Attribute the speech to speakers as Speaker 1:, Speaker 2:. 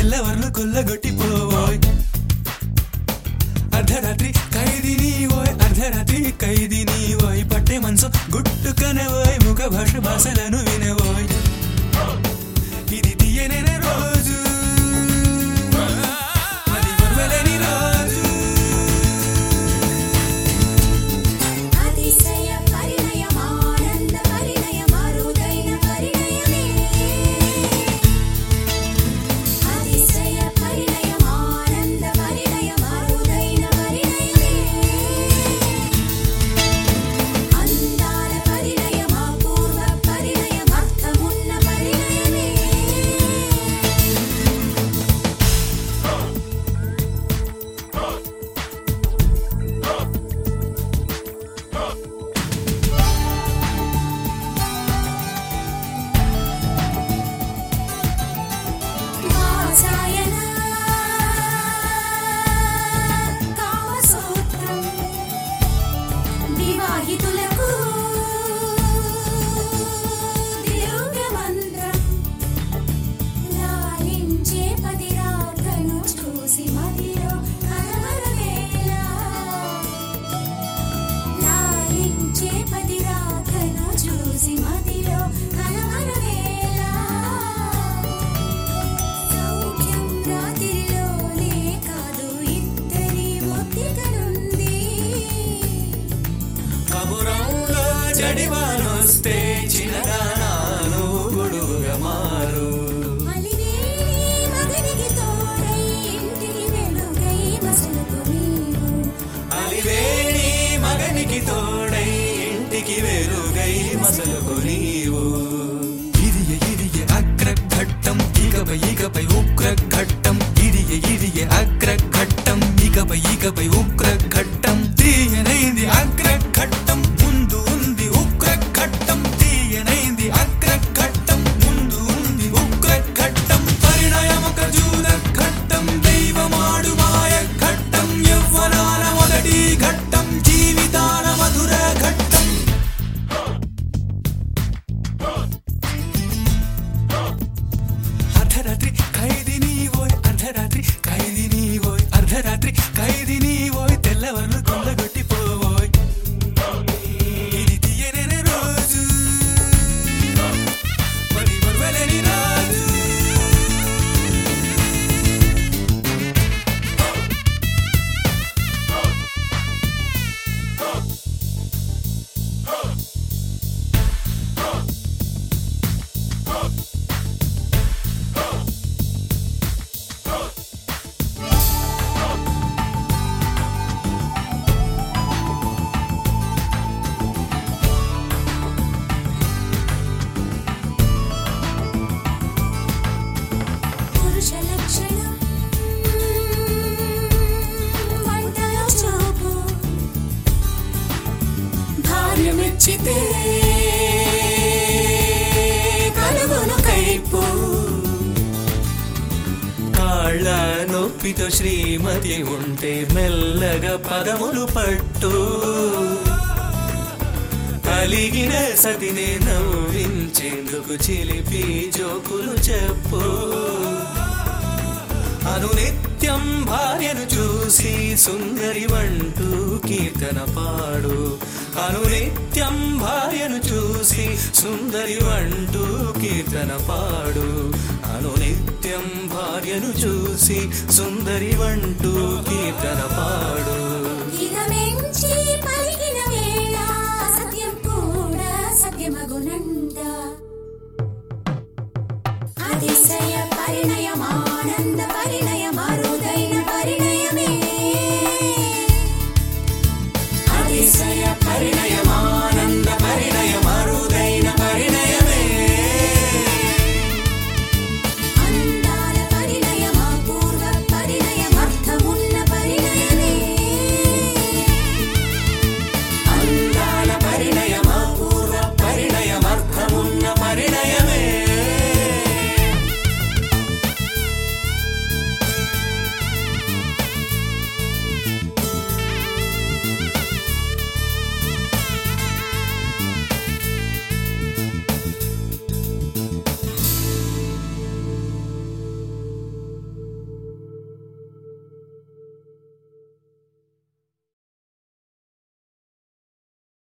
Speaker 1: తెల్లవర్లు కొల్లగొట్టిపోవోయ్ అర్ధరాత్రి ఖైదీని ఓయ్ అర్ధరాత్రి ఖైదీని ఓయ్ పట్టే మనసు గుట్టుకనే ఓయ్ ముఖ భాష భాషలను వినవోయ్ ఇది తీయనైన రోజు అది మరువలేని రోజు
Speaker 2: అతిశయ పరిణయమానంద పరిణయమరుదైన పరిణయమే అతిశయ పరిణయమానంద పరిణయమరుదైన పరిణయమే అందాల పరిణయమా పూర్వ పరిణయమర్థమున్న పరిణయమే వాసాయన కామసూత్రం వివాహితులకు దివ్యమంత్రం లాలించే పది రాగను చూసి మదిలో కలవరవేళ లాలించే పది రాగను చూసి మదిలో కలవరవేళ సౌఖ్యం రాత్రిలోనే కాదు ఇద్దరి ఒత్తికనుంది
Speaker 1: కబురంలో జడివానొస్తే చిన్నదానాను గొడుగుగా మారు
Speaker 2: అలివేలి మగనికి తోడై ఇంటికి వెలుగై మసలుకు నీవు
Speaker 1: అలివేణి మగనికి తోడై ఇంటికి వెలుగై మసలుకు నీవు ఇదియ ఇదియ అగ్రఘట్టం ఇకపై ఇకపై ఉగ్రఘట్టం ఇదియ ఇదియ అగ్రఘట్టం ఇకపై ఇకపై ఉగ్రఘట్టం తీయనైంది అగ్రఘట్టం ముందు ఉంది ఉగ్రఘట్టం తీయనైంది అగ్రఘట్టం ముందు ఉంది ఉగ్రఘట్టం పరిణయమొక జూల ఘట్టం దైవమాడు మాయ ఘట్టం యవ్వనాల మొదటి ఘట్టం జీవితాల మధుర ఘట్టం అర్ధరాత్రి ఖైదీని ఓయ్ అర్ధరాత్రి ఖైదీని ఓయ్ అర్ధరాత్రి ఖైదీని ఓయ్ తెల్లవర్లు కొల్లగొట్టిపోవోయ్ ఇది తీయనైన రోజు మరి మరువలేని రాజు
Speaker 2: పురుష లక్షణం వంటలో చూపు భార్య మెచ్చితే కలుగును కైపు
Speaker 1: కాళ్ళ నొప్పితో శ్రీమతి ఉంటే మెల్లగా పదములు పట్టు అలిగిన సతినే నవ్వించేందుకు చిలిపి జోకులు చెప్పు అనునిత్యం భార్యను చూసి సుందరి వంటూ కీర్తన పాడు అనునిత్యం భార్యను చూసి సుందరి వంటూ కీర్తన పాడు అనునిత్యం భార్యను చూసి సుందరి వంటూ కీర్తన పాడు